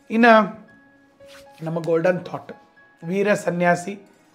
ಇನ್ನು ನಮ್ಮ golden thought ವೀರ ಸನ್ಯಾಸಿ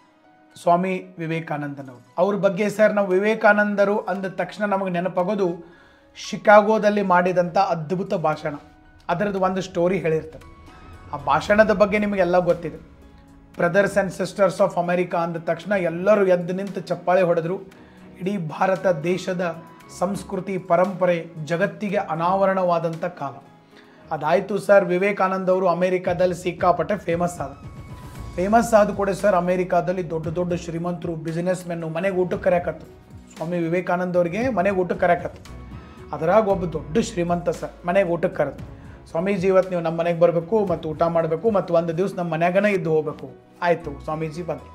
ಸ್ವಾಮಿ ವಿವೇಕಾನಂದನವರು ಅವ್ರ ಬಗ್ಗೆ ಸರ್ ನಾವು ವಿವೇಕಾನಂದರು ಅಂದ ತಕ್ಷಣ ನಮಗೆ ನೆನಪಾಗೋದು ಶಿಕಾಗೋದಲ್ಲಿ ಮಾಡಿದಂಥ ಅದ್ಭುತ ಭಾಷಣ ಅದರದ್ದು ಒಂದು ಸ್ಟೋರಿ ಹೇಳಿರ್ತಾರೆ ಆ ಭಾಷಣದ ಬಗ್ಗೆ ನಿಮಗೆಲ್ಲ ಗೊತ್ತಿದೆ brothers and sisters of America ಅಂದ ತಕ್ಷಣ ಎಲ್ಲರೂ ಎದ್ದು ನಿಂತು ಚಪ್ಪಾಳೆ ಹೊಡೆದ್ರು ಇಡೀ ಭಾರತ ದೇಶದ ಸಂಸ್ಕೃತಿ ಪರಂಪರೆ ಜಗತ್ತಿಗೆ ಅನಾವರಣವಾದಂಥ ಕಾಲ ಅದಾಯಿತು ಸರ್ ವಿವೇಕಾನಂದ ಅವರು ಅಮೆರಿಕಾದಲ್ಲಿ ಸಿಕ್ಕಾಪಟ್ಟೆ ಫೇಮಸ್ ಆದ ಫೇಮಸ್ ಆದ ಕೂಡ ಸರ್ ಅಮೆರಿಕಾದಲ್ಲಿ ದೊಡ್ಡ ದೊಡ್ಡ ಶ್ರೀಮಂತರು ಬಿಸ್ನೆಸ್ ಮೆನ್ನು ಮನೆಗೆ ಊಟಕ್ಕೆ ಕರೆಯಕತ್ತು ಸ್ವಾಮಿ ವಿವೇಕಾನಂದ ಅವ್ರಿಗೆ ಮನೆಗೆ ಊಟಕ್ಕೆ ಕರೆಯಕತ್ತು ಅದರಾಗ ಒಬ್ಬ ದೊಡ್ಡ ಶ್ರೀಮಂತ ಸರ್ ಮನೆಗೆ ಊಟಕ್ಕೆ ಕರೆದು ಸ್ವಾಮೀಜಿ ಇವತ್ತು ನೀವು ನಮ್ಮ ಮನೆಗೆ ಬರಬೇಕು ಮತ್ತು ಊಟ ಮಾಡಬೇಕು ಮತ್ತು ಒಂದು ದಿವಸ ನಮ್ಮ ಮನ್ಯಾಗನೇ ಇದ್ದು ಹೋಗಬೇಕು ಆಯಿತು ಸ್ವಾಮೀಜಿ ಬಂದರು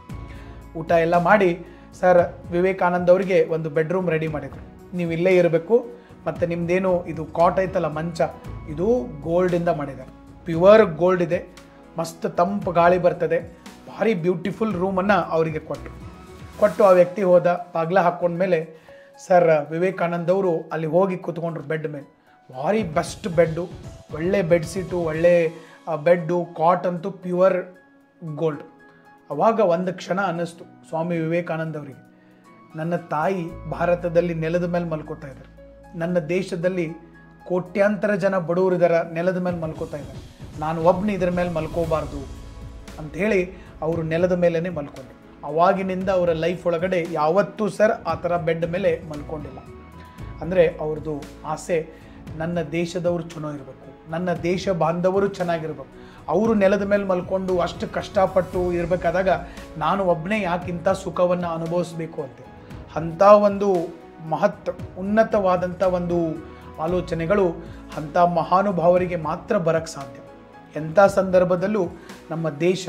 ಊಟ ಎಲ್ಲ ಮಾಡಿ ಸರ್ ವಿವೇಕಾನಂದ ಅವರಿಗೆ ಒಂದು ಬೆಡ್ರೂಮ್ ರೆಡಿ ಮಾಡಿದ್ರು ನೀವು ಇಲ್ಲೇ ಇರಬೇಕು ಮತ್ತು ನಿಮ್ಮದೇನು ಇದು ಕಾಟ್ ಐತಲ್ಲ ಮಂಚ ಇದು ಗೋಲ್ಡಿಂದ ಮಾಡಿದ್ದಾರೆ ಪ್ಯೂರ್ ಗೋಲ್ಡ್ ಇದೆ ಮಸ್ತ್ ತಂಪು ಗಾಳಿ ಬರ್ತದೆ ಭಾರಿ ಬ್ಯೂಟಿಫುಲ್ ರೂಮನ್ನು ಅವರಿಗೆ ಕೊಟ್ಟರು ಕೊಟ್ಟು ಆ ವ್ಯಕ್ತಿ ಹೋದ ಬಾಗ್ಲ ಹಾಕ್ಕೊಂಡ್ಮೇಲೆ ಸರ್ ವಿವೇಕಾನಂದ ಅವರು ಅಲ್ಲಿ ಹೋಗಿ ಕೂತ್ಕೊಂಡ್ರು ಬೆಡ್ ಮೇಲೆ ಭಾರಿ ಬೆಸ್ಟ್ ಬೆಡ್ಡು ಒಳ್ಳೆ ಬೆಡ್ಶೀಟು ಒಳ್ಳೆ ಬೆಡ್ಡು ಕಾಟ್ ಅಂತೂ ಪ್ಯೂರ್ ಗೋಲ್ಡ್ ಅವಾಗ ಒಂದು ಕ್ಷಣ ಅನ್ನಿಸ್ತು ಸ್ವಾಮಿ ವಿವೇಕಾನಂದ ಅವರಿಗೆ ನನ್ನ ತಾಯಿ ಭಾರತದಲ್ಲಿ ನೆಲದ ಮೇಲೆ ಮಲ್ಕೋತಾ ಇದ್ದಾರೆ ನನ್ನ ದೇಶದಲ್ಲಿ ಕೋಟ್ಯಾಂತರ ಜನ ಬಡವರಿದಾರ ನೆಲದ ಮೇಲೆ ಮಲ್ಕೋತಾ ಇದ್ದಾರೆ ನಾನು ಒಬ್ಬನೇ ಇದ್ರ ಮೇಲೆ ಮಲ್ಕೋಬಾರ್ದು ಅಂಥೇಳಿ ಅವರು ನೆಲದ ಮೇಲೇ ಮಲ್ಕೊಂಡ್ರು ಅವಾಗಿನಿಂದ ಅವರ ಲೈಫ್ ಒಳಗಡೆ ಯಾವತ್ತೂ ಸರ್ ಆ ಥರ ಬೆಡ್ ಮೇಲೆ ಮಲ್ಕೊಂಡಿಲ್ಲ ಅಂದರೆ ಅವ್ರದ್ದು ಆಸೆ ನನ್ನ ದೇಶದವರು ಚಲೋ ಇರಬೇಕು ನನ್ನ ದೇಶ ಬಾಂಧವರು ಚೆನ್ನಾಗಿರ್ಬೇಕು ಅವರು ನೆಲದ ಮೇಲೆ ಮಲ್ಕೊಂಡು ಅಷ್ಟು ಕಷ್ಟಪಟ್ಟು ಇರಬೇಕಾದಾಗ ನಾನು ಒಬ್ಬನೇ ಯಾಕಿಂಥ ಸುಖವನ್ನು ಅನುಭವಿಸ್ಬೇಕು ಅಂತ ಅಂಥ ಒಂದು ಮಹತ್ ಉನ್ನತವಾದಂಥ ಒಂದು ಆಲೋಚನೆಗಳು ಅಂಥ ಮಹಾನುಭಾವರಿಗೆ ಮಾತ್ರ ಬರಕ್ಕೆ ಸಾಧ್ಯ ಎಂಥ ಸಂದರ್ಭದಲ್ಲೂ ನಮ್ಮ ದೇಶ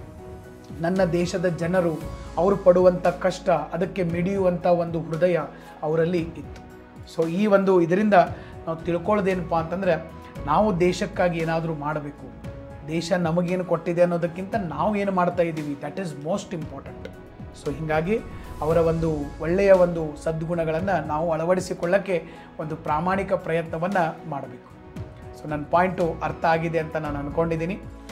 ನನ್ನ ದೇಶದ ಜನರು ಅವರು ಪಡುವಂಥ ಕಷ್ಟ ಅದಕ್ಕೆ ಮಿಡಿಯುವಂಥ ಒಂದು ಹೃದಯ ಅವರಲ್ಲಿ ಇತ್ತು ಸೊ ಈ ಒಂದು ಇದರಿಂದ ನಾವು ತಿಳ್ಕೊಳ್ಳೋದೇನಪ್ಪ ಅಂತಂದರೆ ನಾವು ದೇಶಕ್ಕಾಗಿ ಏನಾದರೂ ಮಾಡಬೇಕು ದೇಶ ನಮಗೇನು ಕೊಟ್ಟಿದೆ ಅನ್ನೋದಕ್ಕಿಂತ ನಾವು ಏನು ಮಾಡ್ತಾ ಇದ್ದೀವಿ that is most important so ಹೀಗಾಗಿ ಅವರ ಒಂದು ಒಳ್ಳೆಯ ಒಂದು ಸದ್ಗುಣಗಳನ್ನು ನಾವು ಅಳವಡಿಸಿಕೊಳ್ಳಕ್ಕೆ ಒಂದು ಪ್ರಾಮಾಣಿಕ ಪ್ರಯತ್ನವನ್ನು ಮಾಡಬೇಕು ಸೊ ನನ್ನ ಪಾಯಿಂಟು ಅರ್ಥ ಆಗಿದೆ ಅಂತ ನಾನು ಅಂದ್ಕೊಂಡಿದ್ದೀನಿ